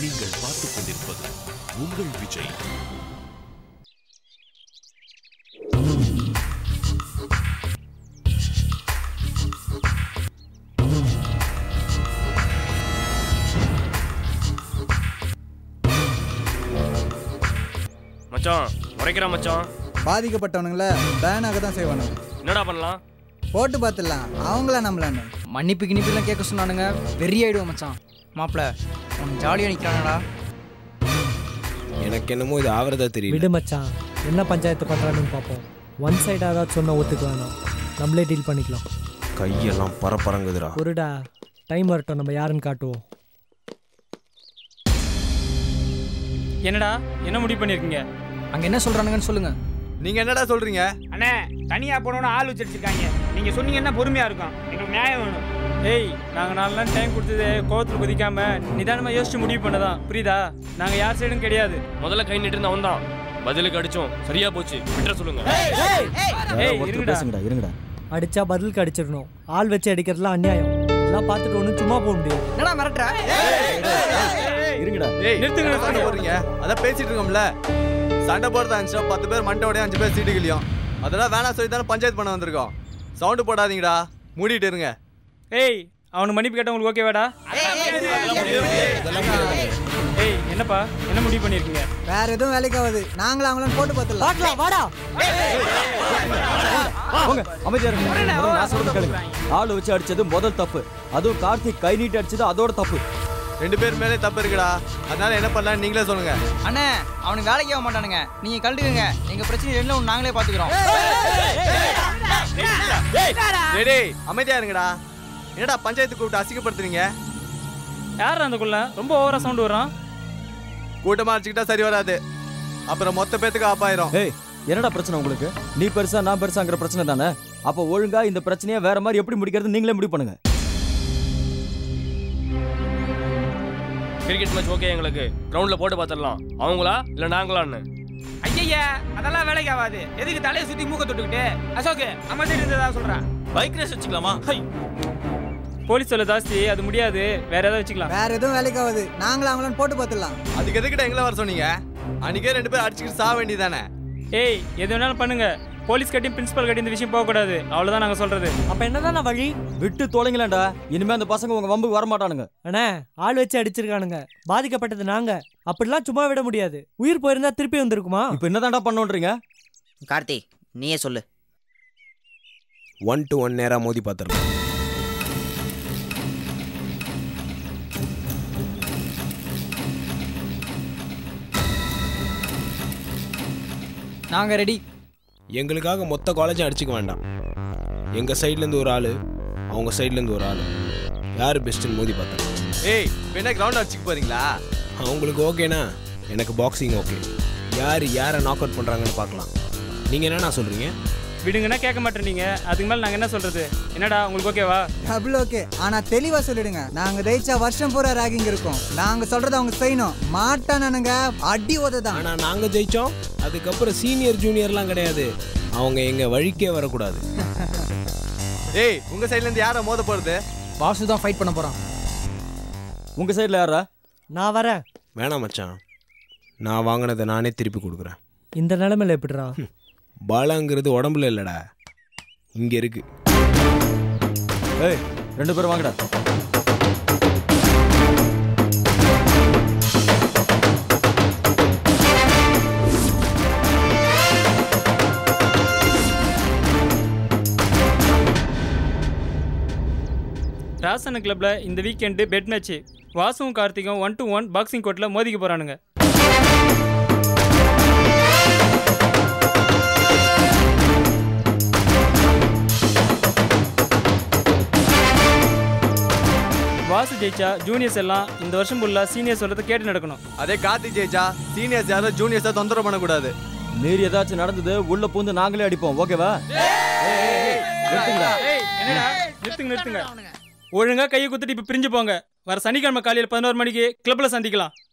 நீங்கள் பார்த்துக் கொண்டிருப்பது உங்கள் விஜய் மச்சான் உரைக்கிறான் மச்சான் பாதிக்கப்பட்டவனுங்கள பேன் ஆக தான் செய்வானுங்க என்னடா பண்ணலாம் போட்டு பார்த்துடலாம் அவங்கள நம்மளான்னு மன்னிப்பு கிணிப்புலாம் கேட்க சொன்னானுங்க வெறி ஆயிடுவோம் மச்சான் மாப்பிள உன் ஜாலியாக நிற்கிறானடா எனக்கு என்னமோ இது ஆவறதா தெரியல விடு மச்சான் என்ன பஞ்சாயத்து பண்ணுறான்னு பார்ப்போம் ஒன் சைடாக ஏதாச்சும் சொன்னால் ஒத்துக்க வேணாம் நம்மளே டீல் பண்ணிக்கலாம் கையெல்லாம் பரப்பரங்குதுடா ஒருடா டைம் வரட்டும் நம்ம யாருன்னு காட்டுவோம் என்னடா என்ன முடிவு பண்ணிருக்கீங்க அங்கே என்ன சொல்கிறானுங்கன்னு சொல்லுங்க நீங்க என்னடா சொல்றீங்க அண்ணே தனியா போனோன்னு ஆள் வச்சிருக்காங்க நீங்க சொன்னீங்கன்னா பொறுமையா இருக்கும் எங்களுக்கு நியாயம் வேணும் ஏய் நாங்க நாலு நாள் டைம் கொடுத்தது கோவத்துல குதிக்காம நிதானமா யோசிச்சு முடிவு பண்ணதான் புரியுதா நாங்க யார் சைடும் கிடையாது முதல்ல கை நீட்டு அவன் தான் பதிலுக்கு அடிச்சோம் சரியா போச்சு விட்டுற சொல்லுங்க ஏய் இருங்கடா இருங்கடா அடிச்சா பதிலுக்கு அடிச்சிடணும் ஆள் வச்சு அடிக்கிறதுலாம் அநியாயம் எல்லாம் பார்த்துட்டு ஒன்றும் சும்மா போக முடியாது என்னடா மிரட்டுற இருங்கடா நிறுத்துங்க நிறுத்துங்க போடுறீங்க அதான் பேசிட்டு இருக்கோம்ல சண்டை போடுறதா இருந்துச்சா பத்து பேர் மண்டோடய அஞ்சு பேர் சீட்டுகளையும் அதெல்லாம் வேணாம் சொல்லி தானே பஞ்சாயத்து பண்ண வந்திருக்கோம் சவுண்டு போடாதீங்கடா மூடிட்டு இருங்க ஏய் அவனுக்கு மன்னிப்பு கேட்ட உங்களுக்கு ஓகேவாடா ஏய் என்னப்பா என்ன முடிவு பண்ணிருக்கீங்க வேற எதுவும் வேலைக்கு ஆகாது நாங்களும் அவங்களும் போட்டு பார்த்துடலாம் பார்க்கலாம் வாடா போங்க அமைதியா இருங்க முதல்ல நான் சொல்றது கேளுங்க ஆளு வச்சு அடிச்சது முதல் தப்பு அதுவும் கார்த்திக் கை நீட்டி அடிச்சது அதோட தப்பு ரெண்டு பேர் மேலே தப்பு இருக்குடா அதனால என்ன பண்ணலாம் நீங்களே சொல்லுங்க அண்ணே அவனுக்கு வேலைக்கு ஆக மாட்டானுங்க நீங்கள் கழட்டுக்குங்க எங்கள் பிரச்சனை ரெண்டு ஒன்று நாங்களே பார்த்துக்குறோம் டேய் அமைதியா இருங்கடா என்னடா பஞ்சாயத்து கூப்பிட்டு அசிங்கப்படுத்துறீங்க யார் அந்த குள்ள ரொம்ப ஓவரா சவுண்ட் வரும் கூட்டமா அடிச்சுக்கிட்டா சரி வராது அப்புறம் மொத்த பேத்துக்கு ஆப்பாயிரும் ஏய் என்னடா பிரச்சனை உங்களுக்கு நீ பெருசா நான் பெருசாங்கிற பிரச்சனை தானே அப்போ ஒழுங்கா இந்த பிரச்சனையை வேற மாதிரி எப்படி முடிக்கிறது நீங்களே முடிவு பண்ணுங்க கிரிக்கெட் மேட்ச் ஓகே எங்களுக்கு கிரவுண்ட்ல போட்டு பார்த்துடலாம் அவங்களா இல்ல நாங்களான்னு ஐயா அதெல்லாம் வேலைக்கு ஆகாது எதுக்கு தலையை சுத்தி மூக்க தொட்டுக்கிட்டு அசோக் நம்ம சைடு இருந்ததா சொல்றான் பைக் ரேஸ் வச்சுக்கலாமா போலீஸ் சொல்ல ஜாஸ்தி அது முடியாது வேற ஏதாவது வச்சுக்கலாம் வேற எதுவும் வேலைக்கு ஆகாது நாங்களும் அவங்களும் போட்டு பார்த்துடலாம் அதுக்கு எதுக்கிட்ட எங்களை வர சொன்னீங்க அன்னைக்கே ரெண்டு பேரும் அடிச்சுக்கிட்டு சாக வேண்டியதானே ஏய் எது வேணாலும் பண்ணுங்க போலீஸ் கட்டி பிரின்சிபல் கட்டி இந்த விஷயம் போகக்கூடாது அவ்வளவுதான் நாங்க சொல்றது அப்போ என்னதான வழி விட்டு தொலைங்களேன்டா இனிமே அந்த பசங்க உங்க வம்புக்கு வர மாட்டானுங்க அண்ணே ஆள் வச்சு அடிச்சிருக்கானுங்க பாதிக்கப்பட்டது நாங்க அப்படிலாம் சும்மா விட முடியாது உயிர் போயிருந்தா திருப்பி வந்திருக்குமா இப்போ என்னதான்டா பண்ணோன்றீங்க கார்த்தி நீயே சொல்லு ஒன் டு ஒன் நேரா மோதி பார்த்துருக்கோம் நாங்கள் ரெடி எங்களுக்காக மொத்த காலேஜும் அடிச்சுக்க வேண்டாம் எங்கள் சைட்லேருந்து ஒரு ஆள் அவங்க சைட்லேருந்து ஒரு ஆள் யார் பெஸ்ட்டுன்னு மோதி பார்த்தோம் ஏய் என்ன கிரவுண்ட் அடிச்சுக்க போறீங்களா அவங்களுக்கு ஓகேனா எனக்கு பாக்ஸிங் ஓகே யார் யாரை நாக் அவுட் பண்ணுறாங்கன்னு பார்க்கலாம் நீங்கள் என்னண்ணா சொல்கிறீங்க விடுங்கன்னா கேட்க மாட்டேன்றீங்க அதுக்கு மேல நாங்க என்ன சொல்றது என்னடா உங்களுக்கு ஓகேவா டபுள் ஓகே ஆனா தெளிவா சொல்லிடுங்க நாங்க ஜெயிச்சா வருஷம் பூரா ராகிங் இருக்கும் நாங்க சொல்றத அவங்க செய்யணும் மாட்டானுங்க அடி உததான் ஆனால் நாங்கள் ஜெயித்தோம் அதுக்கப்புறம் சீனியர் ஜூனியர்லாம் கிடையாது அவங்க எங்கள் வழிக்கே வரக்கூடாது ஏய் உங்க சைடுல இருந்து யார மோத போறது வாசு தான் ஃபைட் பண்ண போகிறான் உங்க சைடுல யாரா நான் வரேன் வேணாம் மச்சான் நான் வாங்கினதை நானே திருப்பி கொடுக்குறேன் இந்த நிலைமையில எப்படிடா பாலாங்கிறது உடம்புல இல்லைடா இங்கே இருக்கு ஏய் ரெண்டு பேரும் வாங்கடா ராசன கிளப்ல இந்த வீக்கெண்டு பெட் மேட்ச் வாசுவும் கார்த்திகும் ஒன் டு ஒன் பாக்ஸிங் கோர்ட்ல மோதிக்க போறானுங்க வாசு ஜெயிச்சா ஜூனியர்ஸ் எல்லாம் இந்த வருஷம் ஃபுல்லா சீனியர்ஸ் சொல்றதை கேட்டு நடக்கணும் அதே கார்த்தி ஜெயிச்சா சீனியர்ஸ் யாரும் ஜூனியர்ஸா தொந்தரவு பண்ணக்கூடாது மீறி ஏதாச்சும் நடந்தது உள்ள பூந்து நாங்களே அடிப்போம் ஓகேவா நிறுத்துங்கடா. ஏய், என்னடா நிறுத்துங்க நிறுத்துங்க ஒழுங்கா கையை குத்துட்டு இப்ப பிரிஞ்சு போங்க வர சனிக்கிழமை காலையில பதினோரு மணிக்கு கிளப்ல சந்திக்கலாம்